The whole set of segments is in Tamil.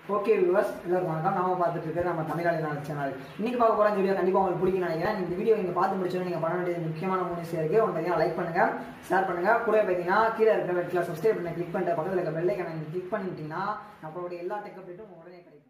ஓகே வியூவர்ஸ் எல்லாருக்கும் வணக்கம் நாம பார்த்துட்டு இருக்கிறது நம்ம தமிழாளி நாள் சேனல் இன்னைக்கு பார்க்க போகிற இந்த வீடியோ கண்டிப்பாக உங்களுக்கு பிடிக்கும்னு நினைக்கிறேன் இந்த வீடியோ நீங்கள் பார்த்து முடிச்சோன்னு நீங்கள் பண்ண வேண்டியது முக்கியமான மூணு விஷயம் இருக்குது ஒன்று பார்த்தீங்கன்னா லைக் பண்ணுங்க ஷேர் பண்ணுங்க கூட பார்த்தீங்கன்னா கீழே இருக்கிற ரெட்டில் சப்ஸ்கிரைப் பண்ணி கிளிக் பண்ணிட்டு பக்கத்தில் இருக்க பெல் ஐக்கனை நீங்கள் கிளிக் பண்ணிட்டீங்கன்னா நம்மளுடைய எல்லா டெக் அப்டேட்டும் உடனே கிடைக்கும்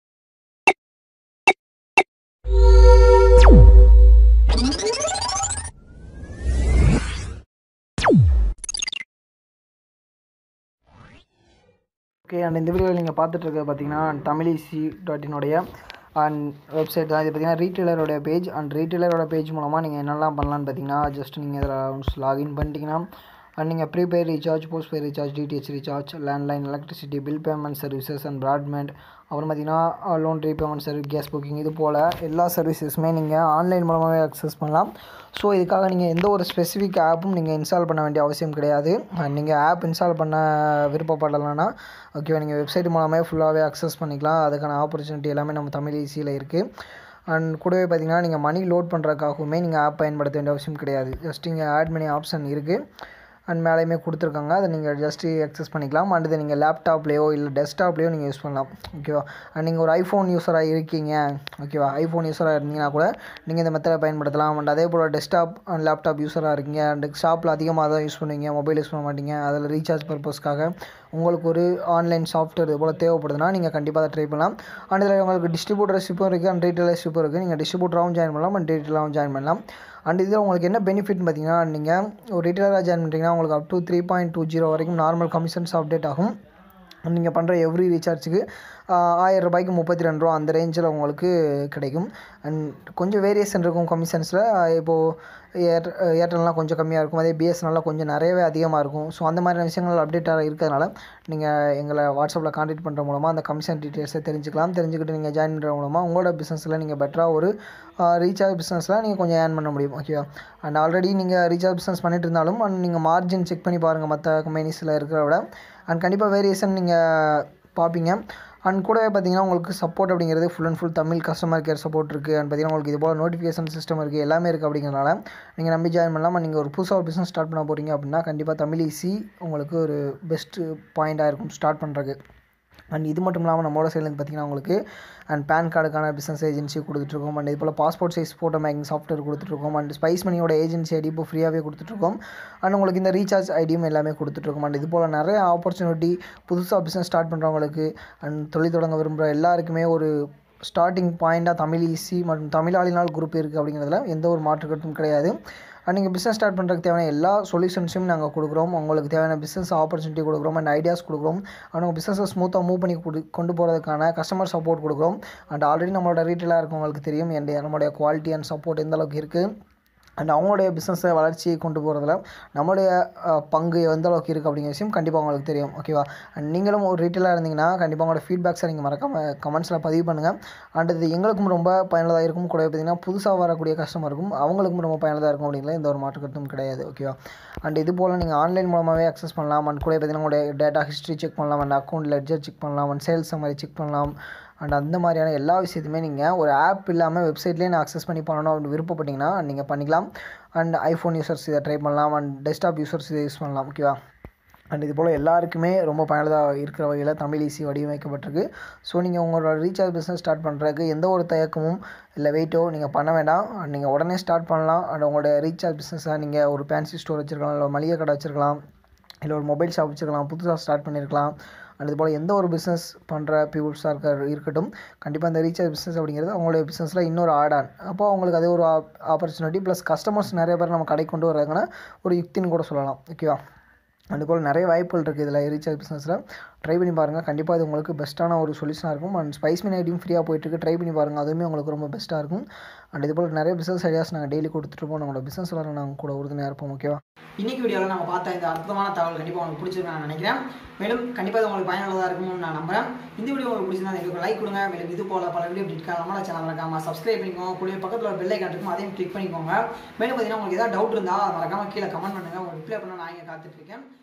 ஓகே அண்ட் இந்த வீடியோவில் நீங்கள் பார்த்துட்டு இருக்க பார்த்தீங்கன்னா தமிழிசி டாட் இனுடைய அண்ட் வெப்சைட் தான் இது பார்த்தீங்கன்னா ரீட்டெயிலரோட பேஜ் அண்ட் ரீட்டெயிலரோட பேஜ் மூலமாக நீங்கள் என்னெல்லாம் பண்ணலான்னு பார்த்தீங்கன்னா ஜஸ்ட் நீங்கள் இதில் லாகின் பண்ணிட்டீங்கன்னா அண்ட் நீங்கள் prepaid recharge postpaid recharge DTH recharge landline electricity bill payment services and broadband அப்புறம் பார்த்தீங்கன்னா loan repayment service gas booking இது போல் எல்லா சர்வீசஸுமே நீங்கள் ஆன்லைன் மூலமாகவே அக்சஸ் பண்ணலாம் ஸோ இதுக்காக நீங்கள் எந்த ஒரு ஸ்பெசிஃபிக் ஆப்பும் நீங்கள் இன்ஸ்டால் பண்ண வேண்டிய அவசியம் கிடையாது நீங்கள் ஆப் இன்ஸ்டால் பண்ண விருப்பப்படலைன்னா ஓகேவா நீங்கள் வெப்சைட் மூலமே ஃபுல்லாகவே அக்சஸ் பண்ணிக்கலாம் அதுக்கான ஆப்பர்ச்சுனிட்டி எல்லாமே நம்ம தமிழ் ஈஸியில் இருக்குது அண்ட் கூடவே பார்த்தீங்கன்னா நீங்கள் மணி லோட் பண்ணுறதுக்காகவுமே நீங்கள் ஆப் பயன்படுத்த வேண்டிய அவசியம் கிடையாது ஜஸ்ட் இங்கே ஆட் மணி ஆப்ஷன் இருக்குது அண்ட் மேலேயுமே கொடுத்துருக்காங்க அதை நீங்கள் ஜஸ்ட்டு அக்சஸ் பண்ணிக்கலாம் அண்ட் இதை நீங்கள் லேப்டாப்லேயோ இல்லை டெஸ்க்டாப்லேயோ நீங்கள் யூஸ் பண்ணலாம் ஓகேவா அண்ட் நீங்கள் ஒரு ஐஃபோன் யூஸராக இருக்கீங்க ஓகேவா ஐஃபோன் யூஸராக இருந்தீங்கன்னா கூட நீங்கள் இந்த மெத்தடை பயன்படுத்தலாம் அண்ட் அதே போல் டெஸ்க்டாப் அண்ட் லேப்டாப் யூஸராக இருக்கீங்க அண்ட் ஷாப்பில் அதிகமாக தான் யூஸ் பண்ணுவீங்க மொபைல் யூஸ் பண்ண மாட்டீங்க அதில் ரீசார்ஜ் பர்பஸ்க்காக உங்களுக்கு ஒரு ஆன்லைன் சாஃப்ட்வேர் இது போல் தேவைப்படுதுன்னா நீங்கள் கண்டிப்பாக அதை ட்ரை பண்ணலாம் அண்ட் இதில் உங்களுக்கு டிஸ்ட்ரிபியூட்டர்ஷிப்பும் இருக்குது அண்ட் ரீட்டெயிலர்ஷிப்பும் இருக்குது நீங்கள் டிஸ்ட்ரிபியூட்டராகவும் ஜாயின் பண்ணலாம் அண்ட் ரீட்டெயிலாகவும் ஜாயின் பண்ணலாம் அண்ட் இதில் உங்களுக்கு என்ன பெனிஃபிட் பார்த்தீங்கன்னா நீங்கள் ஒரு ரீட்டெயிலராக ஜாயின் பண்ணுறீங்கன்னா உங்களுக்கு up to three point two zero வரைக்கும் நார்மல் கமிஷன்ஸ் அப்டேட் ஆகும் நீங்கள் பண்ணுற எவ்ரி ரீசார்ஜுக்கு ஆயிரம் ரூபாய்க்கு முப்பத்தி ரெண்டு ரூபா அந்த ரேஞ்சில் உங்களுக்கு கிடைக்கும் அண்ட் கொஞ்சம் வேரியேஷன் இருக்கும் கமிஷன்ஸில் இப்போது ஏர் ஏர்டெல்லாம் கொஞ்சம் கம்மியாக இருக்கும் அதே பிஎஸ்என்எல்லாம் கொஞ்சம் நிறையவே அதிகமாக இருக்கும் ஸோ அந்த மாதிரியான விஷயங்கள் அப்டேட்டாக இருக்கிறதுனால நீங்கள் எங்களை வாட்ஸ்அப்பில் கான்டாக்ட் பண்ணுற மூலமாக அந்த கமிஷன் டீட்டெயில்ஸை தெரிஞ்சுக்கலாம் தெரிஞ்சுக்கிட்டு நீங்கள் ஜாயின் பண்ணுற மூலமாக உங்களோட பிஸ்னஸில் நீங்கள் பெட்டராக ஒரு ரீசார்ஜ் பிஸ்னஸில் நீங்கள் கொஞ்சம் ஏர்ன் பண்ண முடியும் ஓகேவா அண்ட் ஆல்ரெடி நீங்கள் ரீசார்ஜ் பிஸ்னஸ் பண்ணிட்டு இருந்தாலும் அண்ட் நீங்கள் மார்ஜின் செக் பண்ணி பாருங்கள் மற்ற கம்பெனிஸில் இருக்கிறத விட அண்ட் கண்டிப்பாக வேரியேஷன் நீங்கள் பார்ப்பீங்க அண்ட் கூடவே பார்த்தீங்கன்னா உங்களுக்கு சப்போர்ட் அப்படிங்கிறது full and full Tamil customer care support இருக்குது அண்ட் பார்த்தீங்கன்னா உங்களுக்கு இது போல் நோட்டிஃபிகேஷன் சிஸ்டம் இருக்குது எல்லாமே இருக்குது அப்படிங்கிறனால நீங்கள் நம்பி ஜாயின் பண்ணலாம் நீங்கள் ஒரு புதுசாக ஒரு பிஸ்னஸ் ஸ்டார்ட் பண்ண போகிறீங்க அப்படின்னா கண்டிப்பாக தமிழ் ஈஸி உங்களுக்கு ஒரு பெஸ்ட்டு பாயிண்ட்டாக இருக்கும் ஸ்டார்ட் பண்ணுறதுக்கு அண்ட் இது மட்டும் இல்லாமல் நம்மளோட சைட்லேருந்து பார்த்தீங்கன்னா உங்களுக்கு அண்ட் பேன் கார்டுக்கான பிஸ்னஸ் ஏஜென்சி கொடுத்துட்ருக்கோம் அண்ட் இது போல் passport size photo making software கொடுத்துட்ருக்கோம் அண்ட் ஸ்பைஸ் மணியோட ஏஜென்சி ஐடி இப்போ ஃப்ரீயாகவே கொடுத்துட்ருக்கோம் அண்ட் உங்களுக்கு இந்த ரீசார்ஜ் ஐடியும் எல்லாமே கொடுத்துட்ருக்கோம் அண்ட் இது போல் நிறைய ஆப்பர்ச்சுனிட்டி புதுசாக பிஸ்னஸ் ஸ்டார்ட் பண்ணுறவங்களுக்கு அண்ட் தொழில் தொடங்க விரும்புகிற எல்லாருக்குமே ஒரு ஸ்டார்டிங் பாயிண்ட்டாக தமிழ் ஈஸி மற்றும் தமிழாளினால் குரூப் இருக்குது அப்படிங்கிறதுல எந்த ஒரு மாற்று கருத்தும் கிடையாது அண்ட் நீங்கள் பிஸ்னஸ் ஸ்டார்ட் பண்ணுறதுக்கு தேவையான எல்லா சொல்யூஷன்ஸும் நாங்கள் கொடுக்குறோம் உங்களுக்கு தேவையான பிஸ்னஸ் ஆப்பர்ச்சுனிட்டி கொடுக்குறோம் அண்ட் ஐடியாஸ் கொடுக்குறோம் அண்ட் உங்கள் பிஸ்னஸை ஸ்மூத்தாக மூவ் பண்ணி கொடு கொண்டு போகிறதுக்கான கஸ்டமர் சப்போர்ட் கொடுக்குறோம் அண்ட் ஆல்ரெடி நம்மளோட ரீட்டெயிலாக இருக்கவங்களுக்கு தெரியும் என் நம்மளுடைய குவாலிட்டி அண்ட் சப்போர்ட் எந்த அளவுக்கு இருக்குது அண்ட் அவங்களுடைய பிஸ்னஸை வளர்ச்சியை கொண்டு போகிறதுல நம்மளுடைய பங்கு எந்த அளவுக்கு இருக்குது அப்படிங்கிற விஷயம் கண்டிப்பாக உங்களுக்கு தெரியும் ஓகேவா அண்ட் நீங்களும் ஒரு ரீட்டெயிலாக இருந்தீங்கன்னா கண்டிப்பாக உங்களோட ஃபீட்பேக்ஸை நீங்கள் மறக்காமல் கமெண்ட்ஸில் பதிவு பண்ணுங்கள் அண்ட் இது எங்களுக்கும் ரொம்ப பயனுள்ளதாக இருக்கும் கூட பார்த்தீங்கன்னா புதுசாக வரக்கூடிய கஸ்டமருக்கும் அவங்களுக்கும் ரொம்ப பயனுள்ளதாக இருக்கும் அப்படிங்கிற எந்த ஒரு மாற்று கருத்தும் கிடையாது ஓகேவா அண்ட் இது போல் நீங்கள் ஆன்லைன் மூலமாகவே அக்சஸ் பண்ணலாம் அண்ட் கூட பார்த்தீங்கன்னா உங்களுடைய டேட்டா ஹிஸ்ட்ரி செக் பண்ணலாம் அண்ட் அக்கௌண்ட் லெட்ஜர் செக் பண்ணலாம் அண்ட் சேல்ஸ் மாதிரி செக் பண்ணலாம் அண்ட் அந்த மாதிரியான எல்லா விஷயத்தையுமே நீங்கள் ஒரு ஆப் இல்லாமல் வெப்சைட்லேயே நான் அக்சஸ் பண்ணி பண்ணணும் அப்படின்னு விருப்பப்பட்டீங்கன்னா நீங்கள் பண்ணிக்கலாம் அண்ட் ஐஃபோன் யூசர்ஸ் இதை ட்ரை பண்ணலாம் அண்ட் டெஸ்க்டாப் யூசர்ஸ் இதை யூஸ் பண்ணலாம் ஓகேவா அண்ட் இது போல் எல்லாருக்குமே ரொம்ப பயனுள்ளதாக இருக்கிற வகையில் தமிழ் ஈஸி வடிவமைக்கப்பட்டிருக்கு ஸோ நீங்கள் உங்களோட ரீசார்ஜ் பிஸ்னஸ் ஸ்டார்ட் பண்ணுறதுக்கு எந்த ஒரு தயக்கமும் இல்லை வெயிட்டோ நீங்கள் பண்ண வேண்டாம் அண்ட் நீங்கள் உடனே ஸ்டார்ட் பண்ணலாம் அண்ட் உங்களோட ரீசார்ஜ் பிஸ்னஸை நீங்கள் ஒரு ஃபேன்சி ஸ்டோர் வச்சுருக்கலாம் இல்லை மளிகை கடை வச்சுருக்கலாம் இல்லை ஒரு மொபைல் ஷாப் வச்சுருக்கலாம் புதுசாக ஸ்டார்ட் பண்ணியிருக்கலாம் அண்ட் இது போல் எந்த ஒரு பிஸ்னஸ் பண்ணுற பீப்புள்ஸாக இருக்க இருக்கட்டும் கண்டிப்பாக இந்த ரீசார்ஜ் பிஸ்னஸ் அப்படிங்கிறது அவங்களுடைய பிஸ்னஸில் இன்னொரு ஆட் ஆன் அப்போ அவங்களுக்கு அதே ஒரு ஆப்பர்ச்சுனிட்டி ப்ளஸ் கஸ்டமர்ஸ் நிறைய பேர் நம்ம கடை கொண்டு வர்றதுக்கான ஒரு யுக்தின்னு கூட சொல்லலாம் ஓகேவா அது போல் நிறைய வாய்ப்புகள் இருக்குது இதில் ரீசார்ஜ் பிஸ்னஸில் ட்ரை பண்ணி பாருங்கள் கண்டிப்பாக இது உங்களுக்கு பெஸ்ட்டான ஒரு சொல்யூஷனாக இருக்கும் அண்ட் ஸ்பைஸ் மின் ஐடியும் ஃப்ரீயாக போயிட்டுருக்கு ட்ரை பண்ணி பாருங்கள் அதுவுமே உங்களுக்கு ரொம்ப பெஸ்ட்டாக இருக்கும் அண்ட் இது போல் நிறைய பிஸ்னஸ் ஐடியாஸ் நாங்கள் டெய்லி கொடுத்துட்ருப்போம் நம்மளோட பிஸ்னஸ் வளர நாங்கள் கூட உறுதுணையாக இருப்போம் ஓகேவா இன்னைக்கு வீடியோவில் நம்ம பார்த்த இந்த அற்புதமான தகவல் கண்டிப்பாக உங்களுக்கு பிடிச்சிருக்கு நான் நினைக்கிறேன் மேலும் கண்டிப்பாக இது உங்களுக்கு பயனுள்ளதாக இருக்கும்னு நான் நம்புறேன் இந்த வீடியோ உங்களுக்கு பிடிச்சிருந்தா எங்களுக்கு லைக் கொடுங்க மேலும் இது போல பல வீடியோ இப்படி நம்மளோட சேனல் மறக்காம சப்ஸ்கிரைப் பண்ணிக்கோங்க கூட பக்கத்தில் ஒரு பெல் ஐக்கான் இருக்கும் அதையும் கிளிக் பண்ணிக்கோங்க மேலும் பார்த்தீங்கன்னா உங்களுக்கு ஏதாவது டவுட் இருந்தால் மறக்காம கீழே கமெண்ட் பண்ணுங்கள் உங்களுக்கு ரிப்ளை பண்ண நான் இங்கே காத்துட்ருக்கேன்